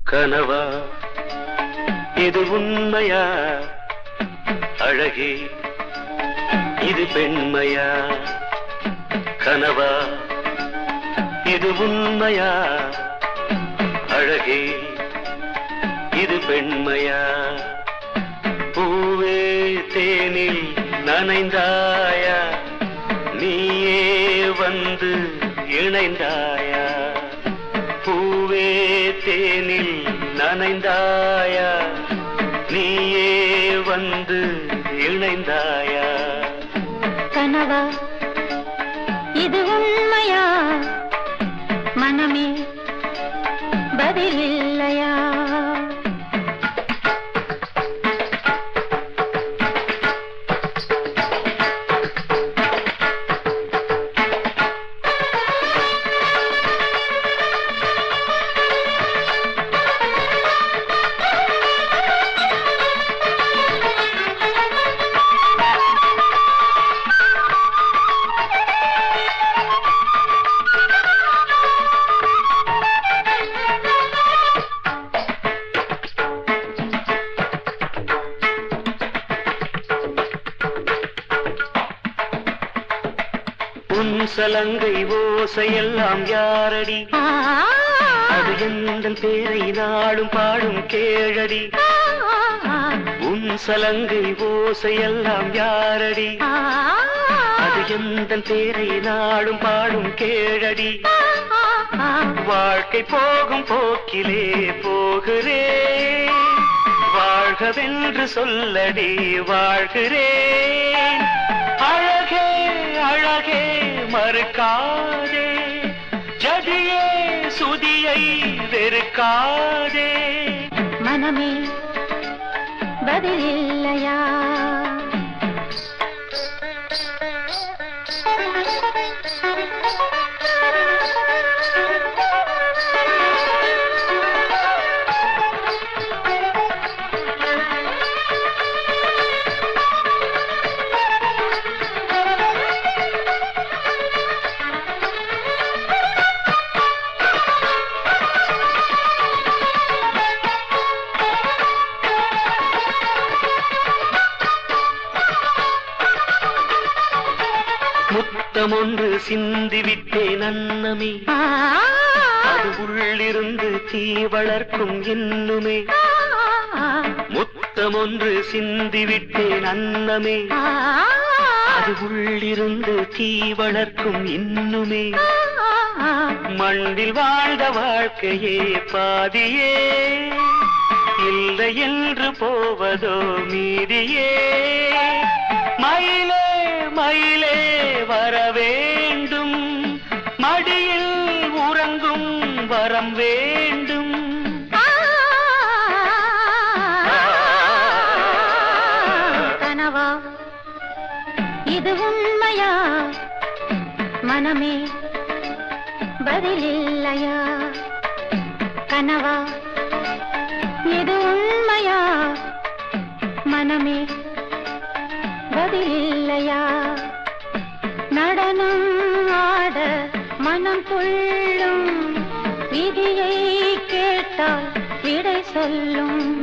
கனவா இது உண்மையா அழகே இது பெண்மையா கனவா இது உண்மையா அழகே இது பெண்மையா பூவே தேனில் நனைந்தாயா நீயே வந்து இணைந்தாயா பூவே தேனில் நனைந்தாயா நீயே வந்து இணைந்தாயா கனவா இது உண்மையா மனமே பதில் இல்லையா உன் சலங்கை ஓசையெல்லாம் யாரடி ஆ, அது எந்த பேரை நாளும் பாடும் கேழடி ஆ, உன் சலங்கை ஓசையெல்லாம் யாரடி ஆ, அது எந்த பேரை நாளும் பாடும் கேழடி ஆ, வாழ்க்கை போகும் போக்கிலே போகிறேன் வாழ்கவென்று சொல்லடி வாழ்கிறேன் அழகே அழகே மறுக்காதே ஜதியே சுதியை வெறுக்காதே மனமே பதில் இல்லையா முத்தம் ஒன்று சிந்திவிட்டேன் அன்னமே ஆ, அது உள்ளிருந்து தீ வளர்க்கும் இன்னுமே ஆ, முத்தம் ஒன்று சிந்திவிட்டேன் அன்னமே ஆ, அது உள்ளிருந்து தீ வளர்க்கும் இன்னுமே ஆ, மண்ணில் வாழ்ந்த வாழ்க்கையே பாதியே இல்லை என்று போவதோ மீதியே மயிலே மயிலே வர வேண்டும் மடியில் உறங்கும் வரம் வேண்டும் கனவா இது உண்மையா மனமே பதில் இல்லையா கனவா இது உண்மையா மனமே பதில் இல்லையா நடனம் ஆட மனம் துள்ளும் விதியை கேட்டால் விடை சொல்லும்